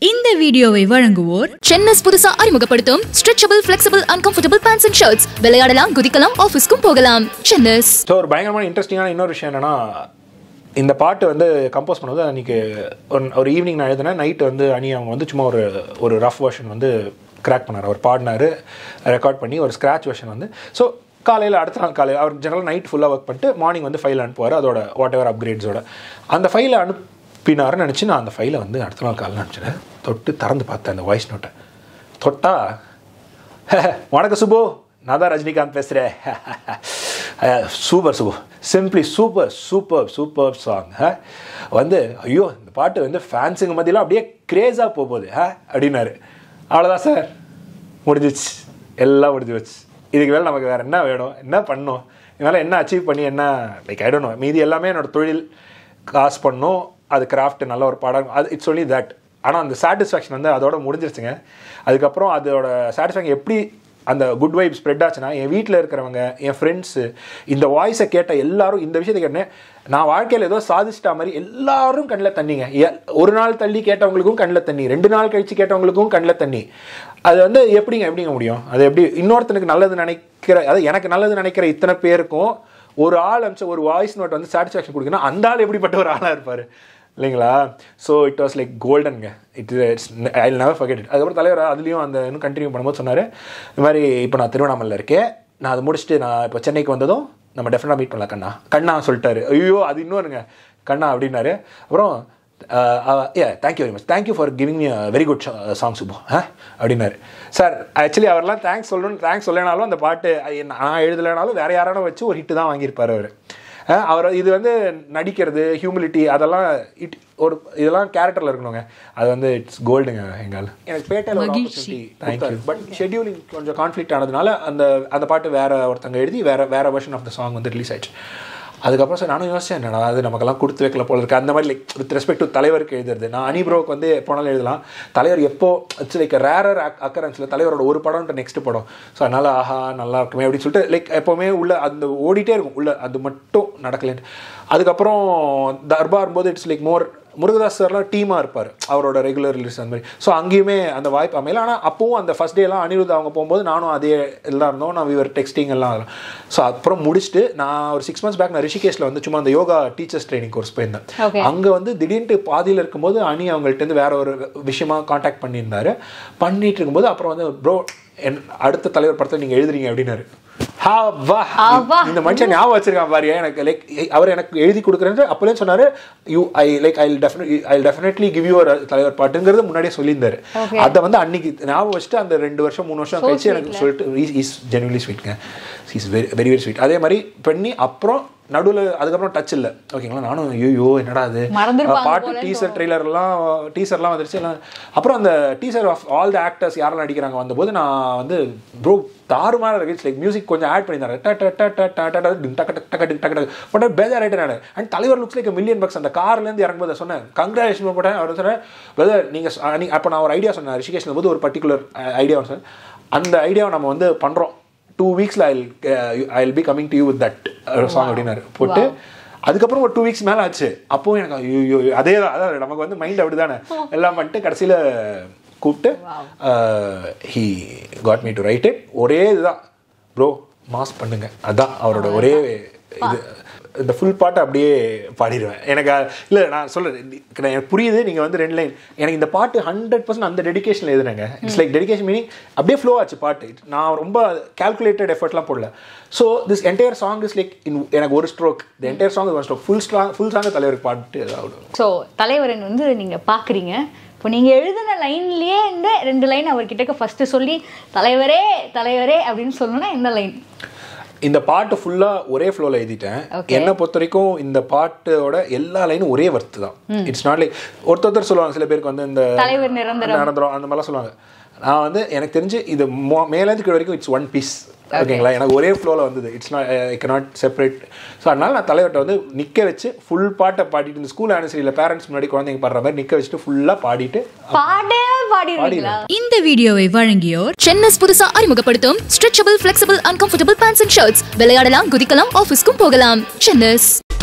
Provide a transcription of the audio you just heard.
இந்த வீடியோவை வழங்குவோர் சென்னஸ் புதுசா அறிமுகப்படுத்தும் stretchable flexible uncomfortable pants and shirts விளையாடலாம் குதிக்கலாம் ஆஃபீஸ்க்கும் போகலாம் சென்னஸ் ஸோ ஒரு பயங்கரமான இன்ட்ரெஸ்டிங்கான இன்னொரு விஷயம் என்னன்னா இந்த பாட்டு வந்து கம்போஸ் பண்ணது அன்றைக்கி ஒரு ஒரு ஈவினிங் நான் எழுதினேன் நைட்டு வந்து அணி அவங்க வந்து சும்மா ஒரு ஒரு ரஃப் வெர்ஷன் வந்து கிராக் பண்ணார் அவர் பாடினார் ரெக்கார்ட் பண்ணி ஒரு ஸ்க்ராச் வெர்ஷன் வந்து ஸோ காலையில் அடுத்த நாள் காலையில் அவர் ஜெனரல் நைட் ஃபுல்லாக ஒர்க் பண்ணிட்டு மார்னிங் வந்து ஃபைல் அனுப்புவார் அதோட வாட் எவர் அப்கிரேட்ஸோட அந்த ஃபைலை அனுப்பினாருன்னு நினச்சி நான் அந்த ஃபைலை வந்து அடுத்த நாள் காலையில் அனுப்பிச்சிட்டேன் தொட்டு திறந்து பார்த்தேன் அந்த வாய்ஸ் நோட்டை தொட்டா வணக்கம் சுபு நான் தான் ரஜினிகாந்த் பேசுகிறேன் super Subu simply super super super song வந்து ஐயோ இந்த பாட்டு வந்து ஃபேன்ஸுங்க மத்தியெல்லாம் அப்படியே க்ரேஸாக போகுது ஹ அப்படின்னாரு அவ்வளோதான் சார் முடிஞ்சிச்சு எல்லாம் முடிஞ்சு வச்சு இதுக்கு மேலே நமக்கு வேறு என்ன வேணும் என்ன பண்ணணும் இதனால் என்ன அச்சீவ் பண்ணி என்ன லைக் ஐ டோன்ட் நோ மீதி எல்லாமே என்னோட தொழில் காசு பண்ணணும் அது கிராஃப்ட் நல்ல ஒரு படம் அது இட்ஸ் ஒன்லி தட் ஆனால் அந்த சாட்டிஸ்ஃபேக்ஷன் வந்து அதோட முடிஞ்சிருச்சுங்க அதுக்கப்புறம் அதோட சாட்டிஸ்ஃபேக்ஷன் எப்படி அந்த குட் வைப் ஸ்ப்ரெட் ஆச்சுன்னா என் வீட்டில் இருக்கிறவங்க என் ஃப்ரெண்ட்ஸு இந்த வாய்ஸை கேட்ட எல்லாரும் இந்த விஷயத்தை கேட்டேன் நான் வாழ்க்கையில் ஏதோ சாதிச்சிட்டா மாதிரி எல்லாரும் கண்ணில் தண்ணிங்க எ- ஒரு நாள் தள்ளி கேட்டவங்களுக்கும் கண்ணில் தண்ணி ரெண்டு நாள் கழிச்சு கேட்டவங்களுக்கும் கண்ணில் தண்ணி அது வந்து எப்படிங்க எப்படிங்க முடியும் அது எப்படி இன்னொருத்தனுக்கு நல்லது நினைக்கிற அதாவது எனக்கு நல்லது நினைக்கிற இத்தனை பேருக்கும் ஒரு ஆள் அமிச்ச ஒரு வாய்ஸ் நோட் வந்து சாட்டிஸ்ஃபேக்ஷன் கொடுக்கணும் அந்த ஆள் எப்படிப்பட்ட ஒரு ஆளாக இருப்பார் இல்லைங்களா ஸோ இட் வாஸ் லைக் கோல்டனுங்க it it's I never forget it அதுக்கப்புறம் தலைவர் அதுலேயும் அந்த இன்னும் கண்டினியூ பண்ணும்போது சொன்னார் இந்த மாதிரி இப்போ நான் திருவண்ணாமலையில் இருக்கேன் நான் அதை முடிச்சுட்டு நான் இப்போ சென்னைக்கு வந்ததும் நம்ம டெஃபினட்டாக மீட் பண்ணலாம் கண்ணா கண்ணா சொல்லிட்டாரு ஐயோ அது இன்னொருங்க கண்ணா அப்படின்னாரு அப்புறம் ஏ thank you very much thank you for giving me very good song Subu ஆ அப்படின்னாரு சார் ஆக்சுவலி அவர்லாம் தேங்க்ஸ் சொல்லணும் தேங்க்ஸ் சொல்லனாலும் அந்த பாட்டு ஐ- நான் எழுதலைனாலும் வேற யாரான வச்சு ஒரு ஹிட்டு தான் வாங்கியிருப்பார் அவர் அஹ் அவர் இது வந்து நடிக்கிறது ஹியூமிலிட்டி அதெல்லாம் இட் ஒரு இதெல்லாம் கேரக்டரில் இருக்கணுங்க அது வந்து இட்ஸ் கோல்டுங்க எங்கால் எனக்கு பேட்டையில் மகிழ்ச்சி. தேங்க்யூ பட் ஷெட்யூலிங் கொஞ்சம் கான்ஃப்ளிக்ட் ஆனதுனால அந்த அந்த பாட்டு வேற ஒருத்தங்க எழுதி வேற வேற வெர்ஷன் ஆஃப் த சாங் வந்து ரிலீஸ் ஆயிடுச்சு அதுக்கப்புறம் சார் நானும் யோசிச்சேன் என்னடா அது நமக்கெல்லாம் கொடுத்து வைக்கல போல இருக்கு அந்த மாதிரி லைக் வித் ரெஸ்பெக்ட் டு தலைவருக்கு எழுதுறது நான் அனிப்ரோக்கு வந்து போனாலும் எழுதலாம் தலைவர் எப்போ இட்ஸ் லைக் ரேரர் அக்கரன்ஸில் தலைவரோட ஒரு படம்ன்ற நெக்ஸ்ட் படம் ஸோ அதனால ஆஹா நல்லா இருக்குமே அப்படின்னு சொல்லிட்டு லைக் எப்போவுமே உள்ள அந்த ஓடிட்டே இருக்கும் உள்ள அது மட்டும் நடக்கலைன்ட்டு அதுக்கப்புறம் தர்பார் போது இட்ஸ் லைக் மோர் முருகதாஸ் சார்லாம் டீமாக இருப்பார் அவரோட ரெகுலர் ரிலீஸ் அந்த மாதிரி ஸோ அங்கேயுமே அந்த வாய்ப்பு அமையல ஆனால் அப்பவும் அந்த ஃபஸ்ட் டேலாம் அனிருத் அவங்க போகும்போது நானும் அதே எல்லாம் இருந்தோம் நான் விவர் டெக்ஸ்டிங் எல்லாம் ஸோ அப்புறம் முடிச்சுட்டு நான் ஒரு சிக்ஸ் மந்த்ஸ் பேக் நான் ரிஷிகேஷில் வந்து சும்மா அந்த யோகா டீச்சர்ஸ் ட்ரைனிங் கோர்ஸ் போயிருந்தேன் அங்கே வந்து திடீர்னு பாதியில் இருக்கும்போது அனி அவங்கள்ட்ட இருந்து வேற ஒரு விஷயமா காண்டாக்ட் பண்ணியிருந்தாரு பண்ணிட்டு இருக்கும்போது அப்புறம் வந்து ப்ரோ என் அடுத்த தலைவர் படத்தை நீங்கள் எழுதுறீங்க அப்படின்னாரு ஹா வா இந்த மனுஷன் ஞாபகம் வச்சிருக்கான் பாரு எனக்கு லைக் அவர் எனக்கு எழுதி கொடுக்குறேன்னு அப்போலே சொன்னாரு you I like I definite I definitely give you தலைவர் பாட்டுங்கிறது முன்னாடியே சொல்லியிருந்தாரு அதை வந்து அன்னைக்கு ஞாபகம் வச்சுட்டு அந்த ரெண்டு வருஷம் மூணு வருஷம் கழிச்சு எனக்கு சொல்லிட்டு இஸ் ஜெனுவலி ஸ்வீட்ங்க is very very very sweet அதே மாதிரி பண்ணி அப்புறம் நடுவில் அதுக்கப்புறம் டச் இல்லை ஓகேங்களா நானும் ஐயோ என்னடா அது மறந்துருப்பாங்க பாட்டு போலன்னு டீசர் ட்ரெய்லர்லாம் டீசர்லாம் வந்துருச்சு எல்லாம் அப்புறம் அந்த teaser of all the actors யாரெல்லாம் நடிக்கிறாங்க வந்தபோது நான் வந்து ப்ரோ தாறுமாற இருக்கு லைக் மியூசிக் கொஞ்சம் ஆட் பண்ணியிருந்தாரு ட ட ட ட ட ட ட டிங் டக்கு டக்கு டக்கு டிங் டக்கு டக்கு போட்ட பேஜார் நான் அண்ட் தலைவர் லுக்ஸ் லைக் மில்லியன் பக்ஸ் அந்த கார்லேருந்து இறங்கும்போது சொன்னேன் கங்க்ராச்சுலேஷன் போட்டேன் அவர் சொன்னேன் வெதர் நீங்கள் அப்போ நான் ஒரு ஐடியா சொன்னேன் ரிஷிகேஷன் போது ஒரு பர்டிகுலர் ஐடியா சொன்னேன் அந்த ஐடியாவை நம்ம வந்து பண்ணுறோம் டூ வீக்ஸில் I I will be coming to you with that song அப்படின்னாரு போட்டு அதுக்கப்புறம் ஒரு டூ வீக்ஸ் மேலே ஆச்சு அப்போவும் எனக்கு ஐயோ அதே தான் அதான் நமக்கு வந்து மைண்ட் அப்படி தானே எல்லாம் பண்ணிட்டு கடைசியில் கூப்பிட்டு he got me to write it ஒரே இதுதான் ப்ரோ மாஸ் பண்ணுங்க அதான் அவரோட ஒரே இது இந்த ஃபுல் பாட்டை அப்படியே பாடிடுவேன் எனக்கு அ- இல்லை நான் சொல்கிறேன் எனக்கு புரியுது நீங்கள் வந்து ரெண்டு லைன் எனக்கு இந்த பாட்டு ஹண்ட்ரட் பர்சன்ட் அந்த டெடிகேஷனில் எழுதுனேங்க இட்ஸ் லைக் டெடிகேஷன் மீனிங் அப்படியே ஃப்ளோ ஆச்சு பாட்டு நான் ரொம்ப கால்குலேட்டட் எஃபர்ட்லாம் போடல so this entire song is like in எனக்கு ஒரு ஸ்ட்ரோக் இந்த entire song one stroke full strong full song தலைவருக்கு பாட்டு ஏதாவது ஸோ தலைவரன் வந்து நீங்க பாக்குறீங்க இப்போ நீங்க எழுதின லைன்லயே இந்த ரெண்டு லைன் அவர்கிட்ட ஃபர்ஸ்ட் சொல்லி தலைவரே தலைவரே அப்படின்னு சொல்லணும்னா எந்த லைன் இந்த பாட்டு ஃபுல்லா ஒரே ஃப்ளோல எழுதிட்டேன் என்னை பொறுத்த வரைக்கும் இந்த பாட்டோட எல்லா லைனும் ஒரே வர்த்து தான் இட்ஸ் நாட் லைக் ஒருத்தர் சொல்லுவாங்க சில பேருக்கு வந்து இந்த தலைவர் நிரந்தரம். நிரந்தரம் அந்த மாதிரிலாம் சொல்லுவாங்க நான் வந்து எனக்கு தெரிஞ்சு இது மோ- மேலேருந்து கீழ வரைக்கும் இட்ஸ் ஒன் பீஸ் ஓகேங்களா எனக்கு ஒரே ஃப்ளோவில் வந்தது it's not I not separate so அதனால நான் தலைவர்கிட்ட வந்து நிற்க வச்சு ஃபுல் பாட்டை பாடிட்டு இந்த ஸ்கூல் ஆனிவர்சரியில் பேரண்ட்ஸ் முன்னாடி குழந்தைங்க பாடுற மாதிரி நிற்க வச்சுட்டு ஃபுல்லாக பாடிட்டு பாடே பாடிடுவீங்களா இந்த வீடியோவை வழங்கியோர் சென்னஸ் புதுசா அறிமுகப்படுத்தும் stretchable flexible uncomfortable pants and shirts விளையாடலாம் குதிக்கலாம் ஆஃபீஸ்க்கும் போகலாம் சென்னஸ்